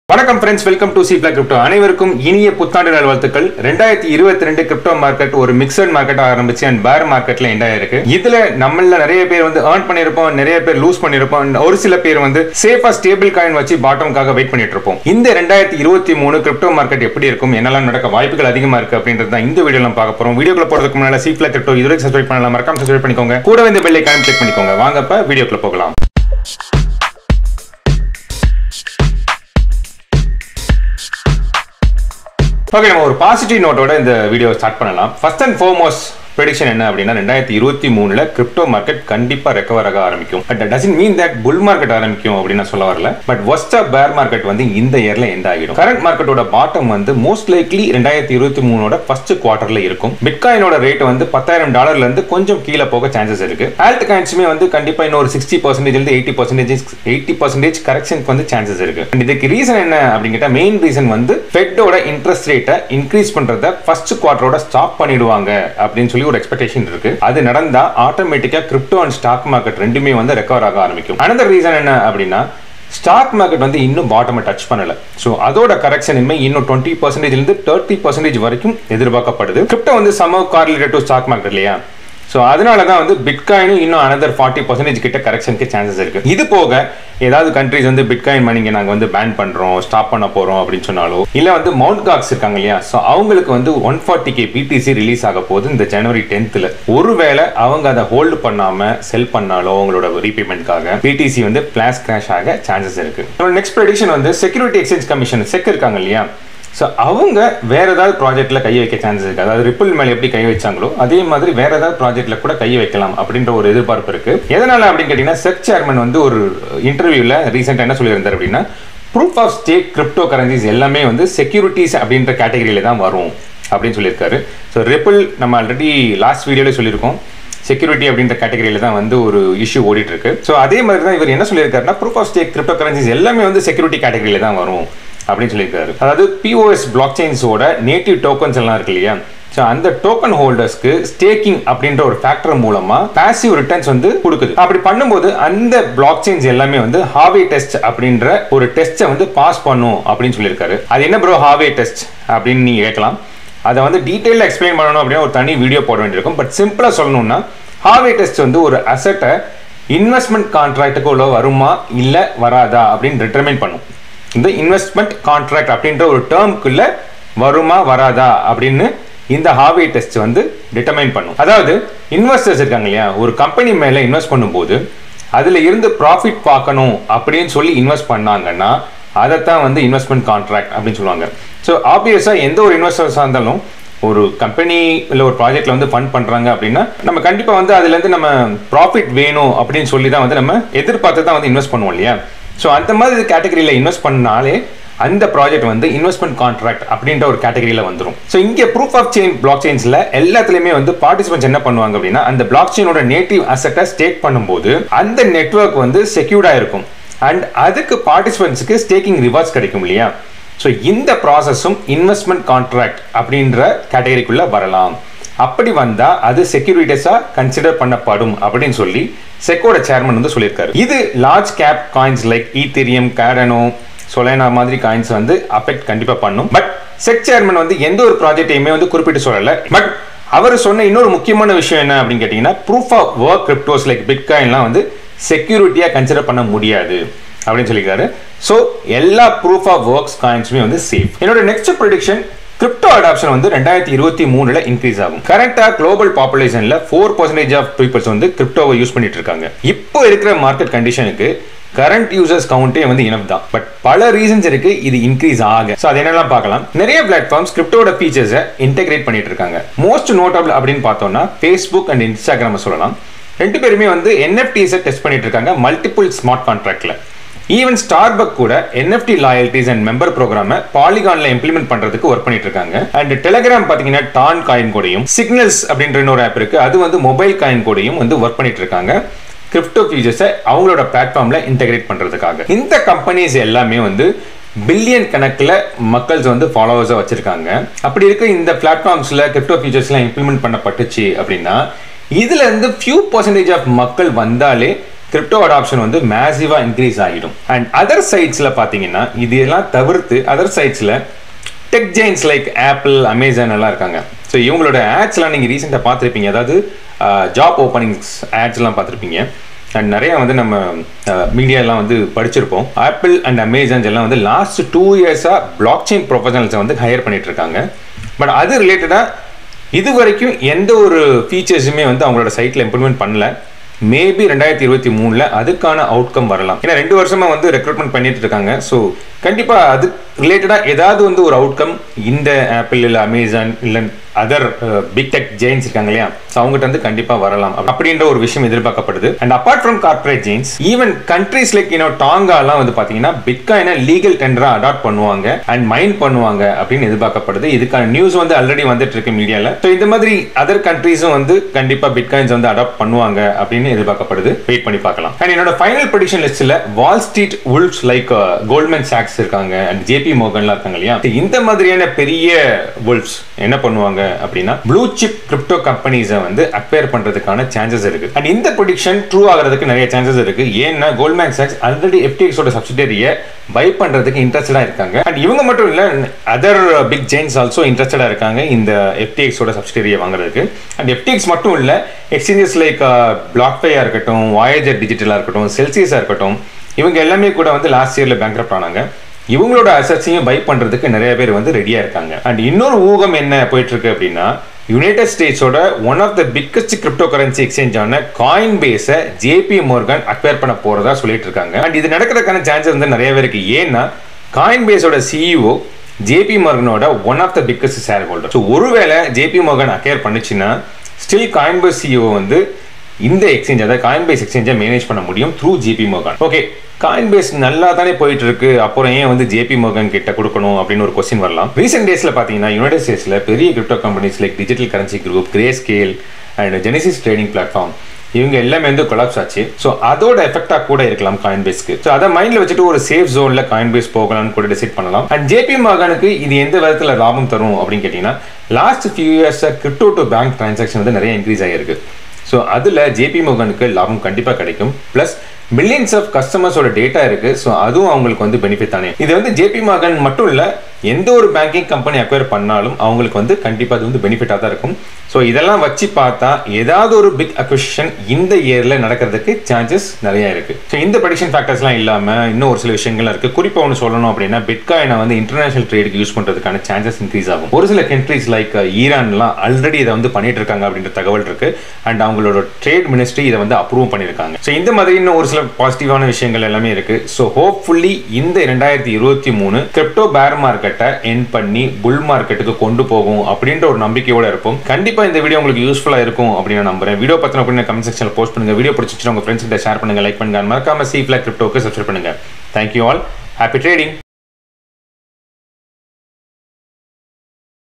வணக்கம் friends welcome to சிப்ளா crypto அனைவருக்கும் இனிய புத்தாண்டு நல்வாழ்த்துக்கள் ரெண்டாயிரத்தி இருபத்தி ரெண்டு கிரிப்டோ மார்க்கெட் ஒரு மிக்சட் மார்க்கெட் ஆரம்பிச்சு அண்ட் பேர் மார்க்கெட்ல எண்ட் ஆயிருக்கு இதுல நம்மள நிறைய பேர் வந்து ஏர்ன் பண்ணிருப்போம் நிறைய பேர் லூஸ் பண்ணிருப்போம் and ஒரு சில பேர் வந்து சேஃபா ஸ்டேபிள் காயின் வச்சு பாட்டம்காக வெயிட் பண்ணிட்டு இருப்போம் இந்த ரெண்டாயிரத்தி இருபத்தி மூணு கிரிப்டோ மார்க்கெட் எப்படி இருக்கும் என்னெல்லாம் நடக்க வாய்ப்புகள் அதிகமா இருக்கு அப்படின்றது தான் இந்த வீடியோ நம்ம பார்க்க போறோம் வீடியோக்குள்ள போறதுக்கு முன்னாடி சிப்ளா கிரிப்டோ இதுவரை சப்ஸ்கிரைப் பண்ணலாம் மறக்காம சப்ஸ்கிரைப் பண்ணிக்கோங்க கூட இந்த பெல் ஐக்கான் கிளிக் பண்ணிக்கோங்க வாங்கப்ப வீடியோக்குள்ள போகலாம் ஓகே நம்ம ஒரு பாசிட்டிவ் நோட்டோட இந்த வீடியோ ஸ்டார்ட் பண்ணலாம் ஃபர்ஸ்ட் அண்ட் ஃபோர்மோஸ்ட் ப்ரெடிக்ஷன் என்ன அப்படின்னா ரெண்டாயிரத்தி இருபத்தி மூணுல கிரிப்டோ மார்க்கெட் கண்டிப்பா ரெக்கவர் ஆக ஆரம்பிக்கும் but doesn't mean that bull market ஆரம்பிக்கும் அப்படின்னு நான் சொல்ல வரல பட் ஒஸ்ட் பேர் மார்க்கெட் வந்து இந்த இயர்ல எண்ட் ஆகிடும் கரண்ட் மார்க்கெட்டோட பாட்டம் வந்து மோஸ்ட் லைக்லி ரெண்டாயிரத்தி இருபத்தி மூணோட ஃபர்ஸ்ட் குவார்டர்ல இருக்கும் பிட்காயினோட ரேட் வந்து பத்தாயிரம் டாலர்ல இருந்து கொஞ்சம் கீழே போக சான்சஸ் இருக்கு ஆல்ட் காயின்ஸுமே வந்து கண்டிப்பா இன்னொரு சிக்ஸ்டி பர்சன்டேஜ் இருந்து எயிட்டி பர்சன்டேஜ் எயிட்டி பர்சன்டேஜ் கரெக்ஷனுக்கு வந்து சான்சஸ் இருக்கு And இதுக்கு ரீசன் என்ன அப்படின்னு கேட்டா மெயின் ரீசன் வந்து ஃபெட்டோட இன்ட்ரெஸ்ட் ரேட்டை இன்க்ரீஸ் பண்றத ஃபர்ஸ்ட் குவார்டரோட ஸ்டாப் பண்ணிடுவாங்க அப்படின்னு சொல்லி ஒரு எக்ஸ்பெக்டேஷன் இருக்கு அது நடந்தா ஆட்டோமேட்டிக்கா கிரிப்டோ அண்ட் ஸ்டாக் மார்க்கெட் ரெண்டுமே வந்து ரெக்கவர் ஆக ஆரம்பிக்கும் அனதர் ரீசன் என்ன அப்படின்னா ஸ்டாக் மார்க்கெட் வந்து இன்னும் பாட்டமை டச் பண்ணல ஸோ அதோட கரெக்ஷன் இனிமே இன்னும் டுவெண்ட்டி பர்சன்டேஜ்லேருந்து தேர்ட்டி பர்சன்டேஜ் வரைக்கும் எதிர்பார்க்கப்படுது கிரிப்டோ வந்து சம கார்லேட்டட் டு ஸ்டாக் மார்க்கெட் இல்லையா ஸோ அதனால தான் வந்து பிட்காயினும் இன்னும் அனதர் ஃபார்ட்டி பர்சன்டேஜ் கிட்ட கரெக்ஷனுக்கு சான்சஸ் இருக்கு இது போக ஏதாவது கண்ட்ரிஸ் வந்து பிட்காயின் மணிங்க நாங்கள் வந்து பேன் பண்றோம் ஸ்டாப் பண்ண போறோம் அப்படின்னு சொன்னாலோ இல்லை வந்து மவுண்ட் காக்ஸ் இருக்காங்க இல்லையா ஸோ அவங்களுக்கு வந்து one forty K BTC release ஆக போகுது இந்த ஜனவரி டென்த்தில் ஒருவேளை அவங்க அதை ஹோல்டு பண்ணாம செல் பண்ணாலோ அவங்களோட ரீபேமெண்ட்காக பிடிசி வந்து பிளாஸ் கிராஷ் ஆக சான்சஸ் இருக்கு நெக்ஸ்ட் ப்ரெடிக்ஷன் வந்து செக்யூரிட்டி எக்ஸ்சேஞ்ச் கமிஷன் செக் இருக்காங்க இல்லையா ஸோ அவங்க வேற ஏதாவது ப்ராஜெக்ட்ல கை வைக்க சான்சஸ் இருக்கு அதாவது ரிப்பிள் மேலே எப்படி கை வச்சாங்களோ அதே மாதிரி வேற ஏதாவது ப்ராஜெக்ட்ல கூட கை வைக்கலாம் அப்படின்ற ஒரு எதிர்பார்ப்பு இருக்கு எதனால அப்படின்னு கேட்டீங்கன்னா செக் சேர்மன் வந்து ஒரு இன்டர்வியூல ரீசெண்டாக என்ன சொல்லியிருந்தார் அப்படின்னா proof of stake crypto currencies எல்லாமே வந்து செக்யூரிட்டிஸ் அப்படின்ற கேட்டகரியில தான் வரும் அப்படின்னு சொல்லியிருக்காரு ஸோ ரிப்பிள் நம்ம ஆல்ரெடி லாஸ்ட் வீடியோல சொல்லியிருக்கோம் செக்யூரிட்டி அப்படின்ற கேட்டகரியில தான் வந்து ஒரு இஷ்யூ ஓடிட்டு இருக்கு ஸோ அதே மாதிரி தான் இவர் என்ன சொல்லியிருக்காருன்னா proof of stake crypto currencies எல்லாமே வந்து செக்யூரிட்டி கேட்டகரியில தான் வரும் அப்படின்னு சொல்லியிருக்காரு அதாவது பிஓஎஸ் பிளாக் செயின்ஸோட நேட்டிவ் டோக்கன்ஸ் எல்லாம் இருக்கு இல்லையா ஸோ அந்த டோக்கன் ஹோல்டர்ஸ்க்கு ஸ்டேக்கிங் அப்படின்ற ஒரு ஃபேக்டர் மூலமா பாசிவ் ரிட்டர்ன்ஸ் வந்து கொடுக்குது அப்படி பண்ணும்போது அந்த பிளாக் செயின்ஸ் எல்லாமே வந்து ஹாவே டெஸ்ட் அப்படின்ற ஒரு டெஸ்ட்டை வந்து பாஸ் பண்ணும் அப்படின்னு சொல்லியிருக்காரு அது என்ன ப்ரோ ஹாவே டெஸ்ட் அப்படின்னு நீங்க கேட்கலாம் அதை வந்து டீட்டெயிலாக எக்ஸ்பிளைன் பண்ணணும் அப்படின்னா ஒரு தனி வீடியோ போட வேண்டியிருக்கும் பட் சிம்பிளாக சொல்லணும்னா ஹாவே டெஸ்ட் வந்து ஒரு அசட்டை இன்வெஸ்ட்மெண்ட் கான்ட்ராக்டுக்கு உள்ள வருமா இல்லை வராதா அப்படின்னு டிட்டர்மைன் பண்ணும் இந்த இன்வெஸ்ட்மெண்ட் கான்ட்ராக்ட் அப்படின்ற ஒரு டேர்முக்குள்ள வருமா வராதா அப்படின்னு இந்த ஹாவே டெஸ்ட் வந்து டிட்டர்மைன் பண்ணும் அதாவது இன்வெஸ்டர்ஸ் இருக்காங்க இல்லையா ஒரு கம்பெனி மேல இன்வெஸ்ட் பண்ணும்போது அதுல இருந்து ப்ராஃபிட் பார்க்கணும் அப்படின்னு சொல்லி இன்வெஸ்ட் பண்ணாங்கன்னா அதைத்தான் வந்து இன்வெஸ்ட்மெண்ட் கான்ட்ராக்ட் அப்படின்னு சொல்லுவாங்க ஸோ ஆப்வியஸாக எந்த ஒரு இன்வெஸ்டர்ஸாக இருந்தாலும் ஒரு கம்பெனி இல்லை ஒரு ப்ராஜெக்ட்ல வந்து ஃபண்ட் பண்றாங்க அப்படின்னா நம்ம கண்டிப்பாக வந்து அதுலேருந்து நம்ம ப்ராஃபிட் வேணும் அப்படின்னு சொல்லி தான் வந்து நம்ம எதிர்பார்த்து தான் வந்து இன்வெஸ்ட் பண்ணுவோம் இல்லையா ஸோ அந்த மாதிரி கேட்டகரியில் இன்வெஸ்ட் பண்ணாலே அந்த ப்ராஜெக்ட் வந்து இன்வெஸ்ட்மெண்ட் கான்ட்ராக்ட் அப்படின்ற ஒரு கேட்டகரியில் வந்துடும் ஸோ இங்கே ப்ரூஃப் ஆஃப் செயின் பிளாக் செயின்ஸில் எல்லாத்துலேயுமே வந்து பார்ட்டிசிபென்ட்ஸ் என்ன பண்ணுவாங்க அப்படின்னா அந்த பிளாக் செயினோட நேட்டிவ் அசட்டை ஸ்டேக் பண்ணும்போது அந்த நெட்ஒர்க் வந்து செக்யூர்டாக இருக்கும் அண்ட் அதுக்கு பார்ட்டிசிபென்ட்ஸுக்கு ஸ்டேக்கிங் ரிவார்ட்ஸ் கிடைக்கும் இல்லையா ஸோ இந்த ப்ராசஸும் இன்வெஸ்ட்மெண்ட் கான்ட்ராக்ட் அப்படின்ற கேட்டகரிக்குள்ள வரலாம் அப்படி வந்தா அது செக்யூரிட்டிஸா கன்சிடர் பண்ணப்படும் அப்படின்னு சொல்லி செக்கோட சேர்மன் வந்து சொல்லியிருக்காரு இது large cap coins like Ethereum Cardano Solana மாதிரி காயின்ஸ் வந்து அஃபெக்ட் கண்டிப்பா பண்ணும் பட் செக் சேர்மன் வந்து எந்த ஒரு ப்ராஜெக்டையுமே வந்து குறிப்பிட்டு சொல்லல பட் அவர் சொன்ன இன்னொரு முக்கியமான விஷயம் என்ன அப்படின்னு கேட்டீங்கன்னா proof of work cryptos like பிட்காயின்லாம் வந்து செக்யூரிட்டியா கன்சிடர் பண்ண முடியாது அப்படின்னு சொல்லியிருக்காரு ஸோ எல்லா ப்ரூஃப் ஆஃப் ஒர்க்ஸ் காயின்ஸுமே வந்து சேஃப் என்னோட நெக்ஸ்ட் ப்ரொடிக்ஷன் கிரிப்டோ அடாப்ஷன் வந்து ரெண்டாயிரத்தி இருபத்தி மூணுல இன்க்ரீஸ் ஆகும் கரெக்டா குளோபல் பாப்புலேஷன்ல ஃபோர் பர்சன்டேஜ் ஆஃப் பீப்புள்ஸ் வந்து கிரிப்டோவை யூஸ் பண்ணிட்டு இருக்காங்க இப்போ இருக்கிற மார்க்கெட் கண்டிஷனுக்கு கரண்ட் யூசர்ஸ் கவுண்டே வந்து இனஃப் தான் பட் பல ரீசன்ஸ் இருக்கு இது இன்க்ரீஸ் ஆக ஸோ அது என்னெல்லாம் பார்க்கலாம் நிறைய பிளாட்ஃபார்ம்ஸ் கிரிப்டோட ஃபீச்சர்ஸை இன்டெகிரேட் பண்ணிட்டு இருக்காங்க மோஸ்ட் நோட்டபிள் அப்படின்னு பார்த்தோம்னா ஃபேஸ்புக் அண்ட் இன்ஸ்டாகிராம் சொல்லலாம் ரெண்டு பேருமே வந்து என்எஃப்டிஸை டெஸ்ட் பண்ணிட்டு இருக்காங்க மல்டிபிள் ஸ்மார்ட் கான்ட்ராக்ட்ல ஈவன் ஸ்டார்பக் கூட என்எஃப்டி லாயல்டிஸ் அண்ட் மெம்பர் ப்ரோக்ராம பாலிகான்ல இம்ப்ளிமெண்ட் பண்றதுக்கு ஒர்க் பண்ணிட்டு இருக்காங்க அண்ட் டெலிகிராம் பாத்தீங்கன்னா டான் காயின் கூடயும் சிக்னல்ஸ் அப்படின்ற இன்னொரு ஆப் இருக்கு அது வந்து மொபைல் காயின் கூடயும் வந்து ஒர்க் பண்ணிட்டு இருக்காங்க கிரிப்டோ ஃபியூச்சர்ஸை அவங்களோட பிளாட்ஃபார்ம்ல இன்டெகிரேட் பண்றதுக்காக இந்த கம்பெனிஸ் எல்லாமே வந்து பில்லியன் கணக்கில் மக்கள்ஸ் வந்து ஃபாலோவர்ஸை வச்சிருக்காங்க அப்படி இருக்க இந்த பிளாட்ஃபார்ம்ஸ்ல கிரிப்டோ ஃபியூச்சர்ஸ்லாம் இம்ப்ளிமெண்ட் பண்ணப்பட்டுச்சு அப்படின்னா இதுல இருந்து ஃபியூ பர்சன்டேஜ் ஆஃப் மக்கள் வந்தாலே கிரிப்டோ அடாப்ஷன் வந்து மேசிவாக இன்க்ரீஸ் ஆகிடும் அண்ட் அதர் சைட்ஸில் பார்த்தீங்கன்னா இது எல்லாம் தவிர்த்து அதர் சைட்ஸில் tech giants like Apple Amazon எல்லாம் இருக்காங்க ஸோ இவங்களோட ஆட்ஸ்லாம் நீங்கள் ரீசெண்டாக பார்த்துருப்பீங்க அதாவது ஜாப் ஓப்பனிங்ஸ் ஆட்ஸ்லாம் பார்த்துருப்பீங்க அண்ட் நிறையா வந்து நம்ம மீடியாலாம் வந்து படிச்சிருப்போம் ஆப்பிள் அண்ட் அமேசான்ஸ் எல்லாம் வந்து லாஸ்ட் டூ இயர்ஸாக பிளாக் செயின் ப்ரொஃபஷனல்ஸை வந்து ஹையர் பண்ணிட்டு இருக்காங்க பட் அது ரிலேட்டடாக இது வரைக்கும் எந்த ஒரு ஃபீச்சர்ஸுமே வந்து அவங்களோட சைட்டில் இம்ப்ளிமெண்ட் பண்ணல மேபி ரெண்டாயிரத்தி இருபத்தி மூணில் அதுக்கான அவுட்கம் வரலாம் ஏன்னா ரெண்டு வருஷமா வந்து ரெக்ரூட்மெண்ட் பண்ணிட்டு இருக்காங்க ஸோ கண்டிப்பாக அது ரிலேட்டடாக ஏதாவது வந்து ஒரு அவுட்கம் இந்த ஆப்பிள் இல்லை அமேசான் இல்லை அதர் பிக் டெக் ஜெயின்ஸ் இருக்காங்க இல்லையா ஸோ அவங்ககிட்ட வந்து கண்டிப்பாக வரலாம் அப்படின்ற ஒரு விஷயம் எதிர்பார்க்கப்படுது and apart from corporate giants even countries like you know டாங்காலாம் வந்து பார்த்தீங்கன்னா பிட்காயினை லீகல் டெண்டராக அடாப்ட் பண்ணுவாங்க அண்ட் மைண்ட் பண்ணுவாங்க அப்படின்னு எதிர்பார்க்கப்படுது இதுக்கான நியூஸ் வந்து ஆல்ரெடி வந்துட்டு இருக்கு மீடியாவில் ஸோ இந்த மாதிரி அதர் கண்ட்ரீஸும் வந்து கண்டிப்பாக பிட்காயின்ஸ் வந்து அடாப்ட் பண்ணுவாங்க அப்படின்னு எதிர்பார்க்கப்படுது வெயிட் பண்ணி பார்க்கலாம் அண்ட் என்னோட ஃபைனல் ப்ரொடிக்ஷன் லிஸ்ட்டில் வால் ஸ்ட்ரீட் உல்ஸ் லைக் கோல்ட்மேன் சாக்ஸ் இருக்காங்க அண்ட் ஜேபி மோகன்லாம் இருக்காங்க இல்லையா இந்த மாதிரியான பெரிய வுல்ஃப்ஸ் என்ன பண்ணுவாங்க அப்படின்னா ப்ளூ சிப் கிரிப்டோ கம்பெனிஸை வந்து அக்வயர் பண்றதுக்கான சான்சஸ் இருக்கு அண்ட் இந்த ப்ரொடிக்ஷன் ட்ரூ ஆகிறதுக்கு நிறைய சான்சஸ் இருக்கு ஏன்னா கோல்ட்மேன் சாக்ஸ் ஆல்ரெடி எஃப்டிஎக்ஸோட சப்சிடரியை பை பண்றதுக்கு இன்ட்ரெஸ்டடா இருக்காங்க அண்ட் இவங்க மட்டும் இல்ல அதர் பிக் ஜெயின்ஸ் ஆல்சோ இன்ட்ரெஸ்டடா இருக்காங்க இந்த எஃப்டிஎக்ஸோட சப்சிடரியை வாங்குறதுக்கு அண்ட் எஃப்டிஎக்ஸ் மட்டும் இல்ல எக்ஸ்சேஞ்சஸ் லைக் பிளாக்பேயா இருக்கட்டும் வாயேஜர் டிஜிட்டலா இருக்கட்டும் செல்சியஸா இருக்கட்டும் இவங்க எல்லாமே கூட வந்து லாஸ்ட் இயர்ல பேங்க்ரப்ட் ஆனாங்க இவங்களோட அசட்ஸையும் பை பண்றதுக்கு நிறைய பேர் வந்து ரெடியா இருக்காங்க அண்ட் இன்னொரு ஊகம் என்ன போயிட்டு இருக்கு அப்படின்னா யுனைடெட் ஸ்டேட்ஸோட one of the biggest cryptocurrency எக்ஸ்சேஞ்சான காயின் பேஸை ஜேபி மோர்கன் அக்வயர் பண்ண போறதா சொல்லிட்டு இருக்காங்க அண்ட் இது நடக்கிறதுக்கான சான்சஸ் வந்து நிறைய பேருக்கு ஏன்னா காயின் பேஸோட சிஇஓ ஜேபி மோர்கனோட one of the biggest shareholder so ஒருவேளை ஜேபி மோர்கன் அக்வயர் பண்ணுச்சுன்னா ஸ்டில் காயின் பேஸ் சிஇஓ வந்து இந்த எக்ஸ்சேஞ்ச் அதாவது காயின் பேஸ் எக்ஸ்சேஞ்சை மேனேஜ் பண்ண முடியும் through JP Morgan okay Coinbase நல்லா தானே போயிட்டு இருக்கு அப்புறம் ஏன் வந்து ஜேபி மோகன் கிட்ட கொடுக்கணும் அப்படின்னு ஒரு கொஸ்டின் வரலாம் ரீசெண்ட் டேஸ்ல பாத்தீங்கன்னா யுனைடெட் ஸ்டேட்ஸ்ல பெரிய crypto companies like digital currency group Grayscale and Genesis trading platform இவங்க எல்லாமே வந்து கொலாப்ஸ் ஆச்சு ஸோ அதோட எஃபெக்டாக கூட இருக்கலாம் காயின் பேஸ்க்கு ஸோ அதை மைண்டில் வச்சுட்டு ஒரு சேஃப் ஜோனில் காயின் பேஸ் போகலாம்னு கூட டிசைட் பண்ணலாம் அண்ட் ஜேபி மகானுக்கு இது எந்த விதத்தில் லாபம் தரும் அப்படின்னு கேட்டிங்கன்னா லாஸ்ட் ஃபியூ இயர்ஸாக கிரிப்டோ டு பேங்க் டிரான்சாக்ஷன் வந்து நிறைய இன்க்ரீஸ் ஆகிருக்கு ஸோ அதில் ஜேபி மோகனுக்கு லாபம் கண்டிப்பாக கிடைக்கும் ப்ளஸ் மில்லியன்ஸ் ஆஃப் கஸ்டமர்ஸோட டேட்டா இருக்கு ஸோ அதுவும் அவங்களுக்கு வந்து பெனிஃபிட் தானே இது வந்து ஜேபி மோகன் மட்டும் இல்லை எந்த ஒரு பேங்கிங் கம்பெனி அக்வயர் பண்ணாலும் அவங்களுக்கு வந்து கண்டிப்பாக அது வந்து பெனிஃபிட்டாக தான் இருக்கும் ஸோ இதெல்லாம் வச்சு பார்த்தா ஏதாவது ஒரு பிக் அக்விஷன் இந்த இயரில் நடக்கிறதுக்கு சான்சஸ் நிறைய இருக்கு ஸோ இந்த ப்ரடிக்ஷன் ஃபேக்டர்ஸ்லாம் இல்லாமல் இன்னும் ஒரு சில விஷயங்கள் இருக்கு குறிப்பாக ஒன்று சொல்லணும் அப்படின்னா பிட்காயினை வந்து இன்டர்நேஷனல் ட்ரேடுக்கு யூஸ் பண்ணுறதுக்கான சான்சஸ் இன்க்ரீஸ் ஆகும் ஒரு சில கண்ட்ரிஸ் லைக் ஈரான்லாம் ஆல்ரெடி இதை வந்து பண்ணிட்டு இருக்காங்க அப்படின்ற தகவல் இருக்கு அண்ட் அவங்களோட ட்ரேட் மினிஸ்ட்ரி இதை வந்து அப்ரூவ் பண்ணியிருக்காங்க ஸோ இந்த மாதிரி இன்னும் ஒரு சில பாசிட்டிவான விஷயங்கள் எல்லாமே இருக்கு ஸோ ஹோப்ஃபுல்லி இந்த ரெண்டாயிரத்தி இருபத்தி மூணு கிரிப்டோ பேர் மார்க்கெட்டை என் பண்ணி புல் மார்க்கெட்டுக்கு கொண்டு போகும் அப்படின்ற ஒரு நம்பிக்கையோட இருப்போம் கண்டிப்பா இந்த வீடியோ உங்களுக்கு யூஸ்ஃபுல்லா இருக்கும் அப்படின்னு நான் நம்புறேன் வீடியோ பத்தின அப்படின்னு கமெண்ட் செக்ஷன்ல போஸ்ட் பண்ணுங்க வீடியோ பிடிச்சிச்சு உங்க ஃப்ரெண்ட்ஸ் கிட்ட ஷேர் பண்ணுங்க லைக் பண்ணுங்க மறக்காம சி ஃபிளாக் கிரிப்டோக்கு சப்ஸ்கிரைப் பண்ணுங்க தேங்க்யூ ஆல் ஹாப்பி ட்ரேடிங்